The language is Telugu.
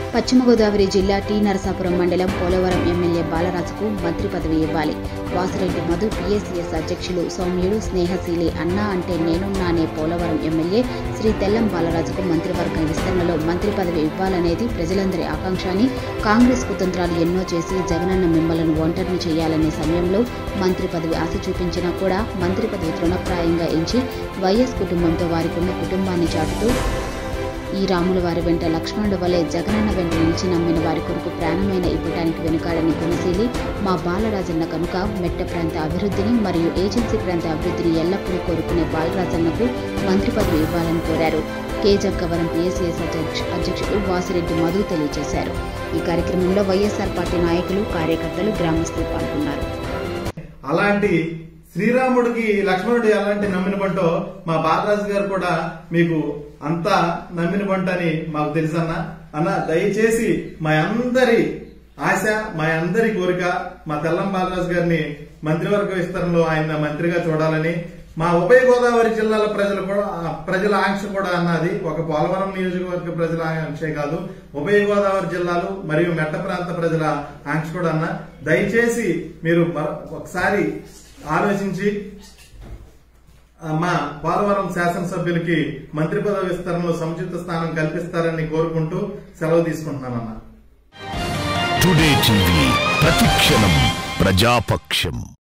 పశ్చిమ గోదావరి జిల్లా టి నరసాపురం మండలం పోలవరం ఎమ్మెల్యే బాలరాజుకు మంత్రి పదవి ఇవ్వాలి వాసిరెడ్డి మధు పిఎస్సిఎస్ అధ్యక్షులు సౌమ్యుడు స్నేహశీలి అన్నా అంటే నేనున్నానే పోలవరం ఎమ్మెల్యే శ్రీ తెల్లం బాలరాజుకు మంత్రివర్గ విస్తరణలో మంత్రి పదవి ఇవ్వాలనేది ప్రజలందరి ఆకాంక్ష అని కాంగ్రెస్ కుతంత్రాలు ఎన్నో చేసి జగనన్న మిమ్మలను ఒంటరిని చేయాలనే సమయంలో మంత్రి పదవి ఆశ చూపించినా కూడా మంత్రి పదవి తృణప్రాయంగా ఎంచి వైఎస్ కుటుంబంతో వారికున్న కుటుంబాన్ని చాటుతూ ఈ రాముల వారి వెంట లక్ష్మణుడు వలె జగనన్న వెంట నిలిచి నమ్మిన వారి కొరకు ప్రాణమైన ఇవ్వటానికి వెనుకాడని కొనసీలి మా బాలరాజన్న కనుక మెట్ట ప్రాంత అభివృద్ధిని మరియు ఏజెన్సీ ప్రాంత అభివృద్ధిని ఎల్లప్పుడూ కోరుకునే బాలరాజన్నకు మంత్రి పదవి ఇవ్వాలని కోరారు కే జక్కవరం పిఎస్సిఎస్ అధ్యక్ష అధ్యక్షుడు వాసిరెడ్డి మధు తెలియజేశారు ఈ కార్యక్రమంలో వైఎస్ఆర్ పార్టీ నాయకులు కార్యకర్తలు గ్రామస్తులు పాల్గొన్నారు అలాంటి శ్రీరాముడికి లక్ష్మణుడు ఎలాంటి నమ్మిన పంటో మా బాలరాజు గారు కూడా మీకు అంతా నమ్మిన పంట అని మాకు తెలుసన్న అన్న దయచేసి మా అందరి ఆశ మా అందరి కోరిక మా తెల్లం బాలరాజు గారిని మంత్రివర్గ విస్తరణలో ఆయన మంత్రిగా చూడాలని మా ఉభయ గోదావరి జిల్లాల ప్రజలు కూడా ప్రజల ఆంక్ష కూడా అన్నది ఒక పోలవరం నియోజకవర్గ ప్రజల ఆంక్షే కాదు ఉభయ గోదావరి జిల్లాలు మరియు మెట్ట ప్రాంత ప్రజల ఆంక్ష కూడా అన్న దయచేసి మీరు బ- ఒకసారి ఆలోచించి ఆ, మా పోలవరం శాసనసభ్యులకి మంత్రి పదవి విస్తరణలో సముచిత స్థానం కల్పిస్తారని కోరుకుంటూ సెలవు తీసుకుంటున్నానన్నా టుడే టీవీ ప్రతిక్షణం ప్రజాపక్షం